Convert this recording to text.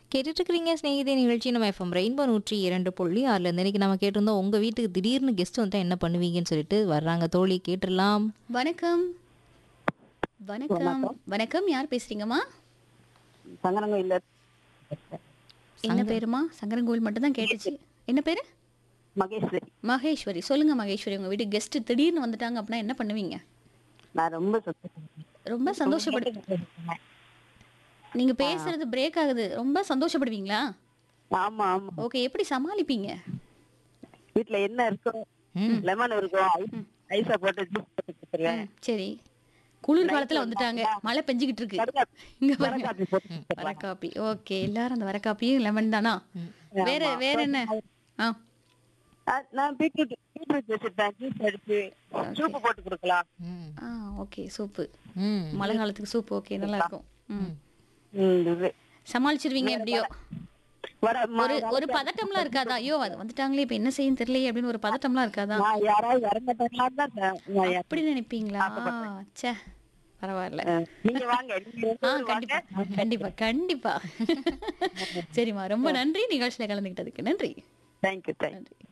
கேட்டுட்டு இருக்கிறீங்க ஸ்நேகிதே நிகழ்ச்சி நம்ம எஃப்எம் ரெயின்போ நூற்றி இரண்டு புள்ளி ஆறுல இருந்து இன்னைக்கு நம்ம கேட்டிருந்தோம் உங்க வீட்டுக்கு திடீர்னு கெஸ்ட் வந்தா என்ன பண்ணுவீங்கன்னு சொல்லிட்டு வர்றாங்க தோழி கேட்டுடலாம் வணக்கம் வணக்கம் வணக்கம் யார் பேசுறீங்கம்மா சங்கரங்கோயில என்ன பேருமா சங்கரங்கோவில் மட்டும் தான் கேட்டுச்சு என்ன பேரு மகேஸ்வரி மகேஸ்வரி சொல்லுங்க மகேஸ்வரி உங்க வீட்டுக்கு கெஸ்ட் திடீர்னு வந்துட்டாங்க அப்படின்னா என்ன பண்ணுவீங்க நான் ரொம்ப சந்தோஷப்படுறேன். ரொம்ப சந்தோஷப்படு நீங்க பேசுறது பிரேக் ஆகுது ரொம்ப சந்தோஷப்படுவீங்களா ஆமா ஆமா ஓகே எப்படி சமாளிப்பீங்க வீட்ல என்ன இருக்கும் லெமன் இருக்கும் ஐஸ்- ஐஸா போட்டு ஜூஸ் போட்டு கொடுத்துருவேன் ம், சரி குளிர் காலத்துல வந்துட்டாங்க மழை பெஞ்சுக்கிட்டு இருக்கு இங்க பாருங்க காப்பி போட்டு கொடுத்துருவேன். வர காப்பி ஓகே எல்லாரும் அந்த வர காப்பியும் லெமன் தானா வேற வேற என்ன ஆ ஆ, நான் பீட்ரூட் பீட்ரூட் வச்சிருப்பேன் ஜூஸ் அடிச்சு சூப்பு போட்டு கொடுக்கலாம் ம். ஆ ஓகே சூப்பு ம். மழை காலத்துக்கு சூப் ஓகே நல்லா இருக்கும் ம் ம், இது. சமாளிச்சிருவீங்க எப்படியோ வர ஒரு ஒரு பதட்டம்லாம் இருக்காதா ஐயோ அது வந்துட்டாங்களே இப்ப என்ன செய்யும் தெரியலையே அப்படின்னு ஒரு பதட்டம்லாம் இருக்காதா நான் யாராவது இறங்கட்டாங்களான்னு தான் நான் நான் யா- அப்படி நினைப்பீங்களா ச்சே பரவாயில்ல நீங்க வாங்க நீங்க ஆ கண்டிப்பா கண்டிப்பா கண்டிப்பா சரிம்மா ரொம்ப நன்றி நிகழ்ச்சியில கலந்துக்கிட்டதுக்கு நன்றி தேங்க்யூ தேங்க்யூ நன்றி